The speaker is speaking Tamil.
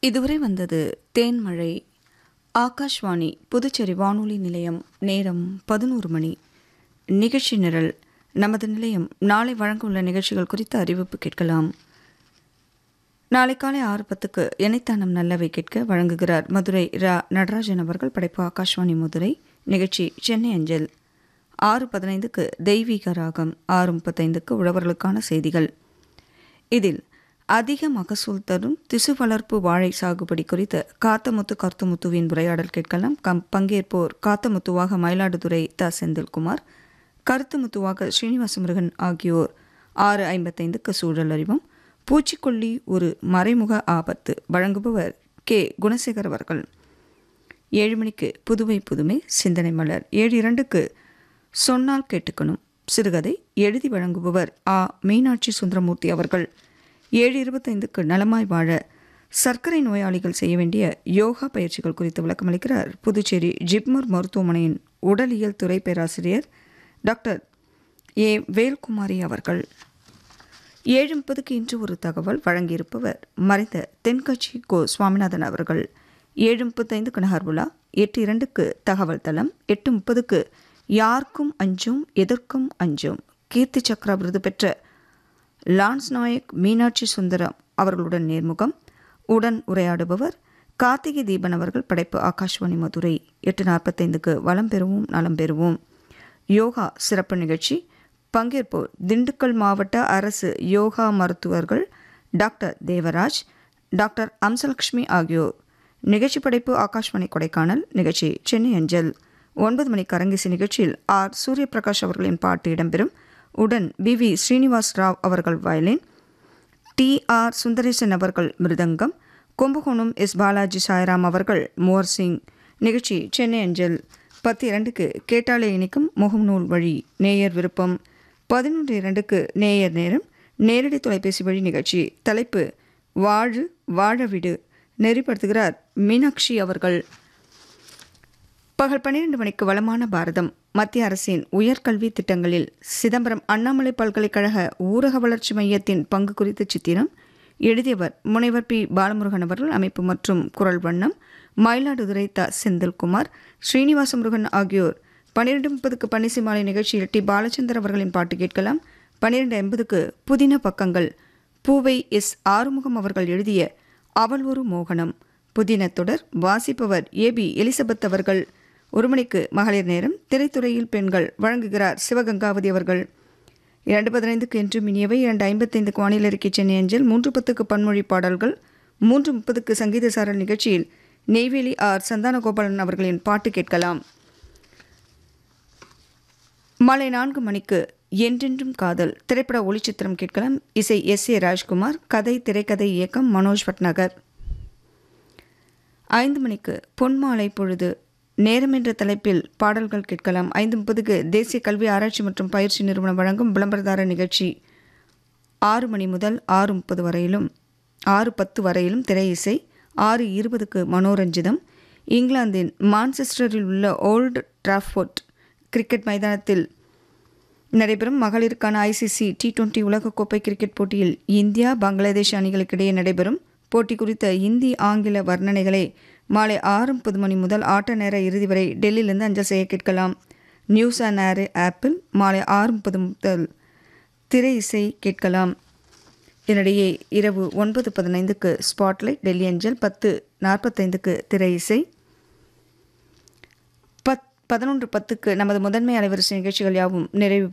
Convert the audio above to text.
இதுவரை வந்தது தேன்மழை ஆகாஷ்வாணி புதுச்சேரி வானொலி நிலையம் நேரம் பதினோரு மணி நிகழ்ச்சி நிரல் நமது நிலையம் நாளை வழங்க உள்ள நிகழ்ச்சிகள் குறித்த அறிவிப்பு கேட்கலாம் நாளை காலை ஆறு பத்துக்கு இணைத்தானம் நல்லவை கேட்க வழங்குகிறார் மதுரை ரா நடராஜன் அவர்கள் படைப்பு ஆகாஷ்வாணி மதுரை நிகழ்ச்சி சென்னை அஞ்சல் ஆறு பதினைந்துக்கு தெய்வீக ராகம் ஆறு முப்பத்தைந்துக்கு உழவர்களுக்கான செய்திகள் இதில் அதிக மகசூல் தரும் திசு வளர்ப்பு வாழை சாகுபடி குறித்து காத்தமுத்து கருத்துமுத்துவின் உரையாடல் கேட்கலாம் கம் பங்கேற்போர் காத்தமுத்துவாக மயிலாடுதுறை த செந்தில்குமார் கருத்துமுத்துவாக ஸ்ரீனிவாச முருகன் ஆகியோர் ஆறு ஐம்பத்தைந்துக்கு சூழல் அறிவும் பூச்சிக்கொல்லி ஒரு மறைமுக ஆபத்து வழங்குபவர் கே குணசேகர் அவர்கள் ஏழு மணிக்கு புதுமை புதுமை சிந்தனை மலர் ஏழு இரண்டுக்கு சொன்னால் கேட்டுக்கணும் சிறுகதை எழுதி வழங்குபவர் ஆ மீனாட்சி சுந்தரமூர்த்தி அவர்கள் ஏழு இருபத்தைந்துக்கு நலமாய் வாழ சர்க்கரை நோயாளிகள் செய்ய வேண்டிய யோகா பயிற்சிகள் குறித்து விளக்கமளிக்கிறார் புதுச்சேரி ஜிப்மர் மருத்துவமனையின் உடலியல் துறை பேராசிரியர் டாக்டர் ஏ வேல்குமாரி அவர்கள் ஏழு முப்பதுக்கு இன்று ஒரு தகவல் வழங்கியிருப்பவர் மறைந்த தென்கட்சி கோ சுவாமிநாதன் அவர்கள் ஏழு முப்பத்தைந்துக்கு நகர்வுலா எட்டு இரண்டுக்கு தகவல் தளம் எட்டு முப்பதுக்கு யாருக்கும் அஞ்சும் எதற்கும் அஞ்சும் கீர்த்தி சக்ரா விருது பெற்ற லான்ஸ் நாயக் மீனாட்சி சுந்தரம் அவர்களுடன் நேர்முகம் உடன் உரையாடுபவர் கார்த்திகை தீபன் அவர்கள் படைப்பு ஆகாஷ்வாணி மதுரை எட்டு நாற்பத்தைந்துக்கு வளம் பெறுவோம் நலம் பெறுவோம் யோகா சிறப்பு நிகழ்ச்சி பங்கேற்போர் திண்டுக்கல் மாவட்ட அரசு யோகா மருத்துவர்கள் டாக்டர் தேவராஜ் டாக்டர் அம்சலட்சுமி ஆகியோர் நிகழ்ச்சி படைப்பு ஆகாஷ்வாணி கொடைக்கானல் நிகழ்ச்சி சென்னை அஞ்சல் ஒன்பது மணி கரங்கிசி நிகழ்ச்சியில் ஆர் சூரியபிரகாஷ் அவர்களின் பாட்டு இடம்பெறும் உடன் பி வி ஸ்ரீனிவாஸ் ராவ் அவர்கள் வயலின் டி ஆர் சுந்தரேசன் அவர்கள் மிருதங்கம் கும்பகோணம் எஸ் பாலாஜி சாய்ராம் அவர்கள் மோர் சிங் நிகழ்ச்சி சென்னை அஞ்சல் பத்து இரண்டுக்கு கேட்டாலே இணைக்கும் முகநூல் வழி நேயர் விருப்பம் பதினொன்று இரண்டுக்கு நேயர் நேரம் நேரடி தொலைபேசி வழி நிகழ்ச்சி தலைப்பு வாழு வாழ விடு நெறிப்படுத்துகிறார் மீனாட்சி அவர்கள் பகல் பன்னிரண்டு மணிக்கு வளமான பாரதம் மத்திய அரசின் உயர்கல்வி திட்டங்களில் சிதம்பரம் அண்ணாமலை பல்கலைக்கழக ஊரக வளர்ச்சி மையத்தின் பங்கு குறித்த சித்திரம் எழுதியவர் முனைவர் பி பாலமுருகன் அவர்கள் அமைப்பு மற்றும் குரல் வண்ணம் மயிலாடுதுறை த செந்தில்குமார் ஸ்ரீனிவாச முருகன் ஆகியோர் பன்னிரெண்டு முப்பதுக்கு பன்னிசை மாலை நிகழ்ச்சியில் டி பாலச்சந்தர் அவர்களின் பாட்டு கேட்கலாம் பன்னிரெண்டு ஐம்பதுக்கு புதின பக்கங்கள் பூவை எஸ் ஆறுமுகம் அவர்கள் எழுதிய அவள் ஒரு மோகனம் புதின தொடர் வாசிப்பவர் ஏ பி எலிசபெத் அவர்கள் ஒரு மணிக்கு மகளிர் நேரம் திரைத்துறையில் பெண்கள் வழங்குகிறார் சிவகங்காவதி அவர்கள் இரண்டு பதினைந்துக்கு என்று மினியவை இரண்டு ஐம்பத்தைந்துக்கு வானிலை அறிக்கை சென்னை அஞ்சல் மூன்று பத்துக்கு பன்மொழி பாடல்கள் மூன்று முப்பதுக்கு சங்கீத சாரல் நிகழ்ச்சியில் நெய்வேலி ஆர் சந்தானகோபாலன் அவர்களின் பாட்டு கேட்கலாம் மாலை நான்கு மணிக்கு என்றென்றும் காதல் திரைப்பட ஒளிச்சித்திரம் கேட்கலாம் இசை எஸ் ஏ ராஜ்குமார் கதை திரைக்கதை இயக்கம் மனோஜ் பட்நகர் ஐந்து மணிக்கு பொன்மாலை பொழுது நேரம் என்ற தலைப்பில் பாடல்கள் கேட்கலாம் ஐந்து முப்பதுக்கு தேசிய கல்வி ஆராய்ச்சி மற்றும் பயிற்சி நிறுவனம் வழங்கும் விளம்பரதார நிகழ்ச்சி ஆறு மணி முதல் ஆறு முப்பது வரையிலும் ஆறு பத்து வரையிலும் திரை இசை ஆறு இருபதுக்கு மனோரஞ்சிதம் இங்கிலாந்தின் மான்செஸ்டரில் உள்ள ஓல்டு டிராஃபோர்ட் கிரிக்கெட் மைதானத்தில் நடைபெறும் மகளிருக்கான ஐசிசி டி டுவெண்டி உலகக்கோப்பை கிரிக்கெட் போட்டியில் இந்தியா பங்களாதேஷ் அணிகளுக்கிடையே நடைபெறும் போட்டி குறித்த இந்தி ஆங்கில வர்ணனைகளை மாலை ஆறு முப்பது மணி முதல் ஆட்ட நேர இறுதி வரை டெல்லியிலிருந்து அஞ்சல் செய்ய கேட்கலாம் நியூஸ் அண்ட் ஏர் ஆப்பில் மாலை ஆறு முப்பது முதல் திரை இசை கேட்கலாம் இதனிடையே இரவு ஒன்பது பதினைந்துக்கு ஸ்பாட்லைட் டெல்லி அஞ்சல் பத்து நாற்பத்தைந்துக்கு திரை இசை பத் பதினொன்று பத்துக்கு நமது முதன்மை அலைவரிசை நிகழ்ச்சிகள் யாவும் நிறைவு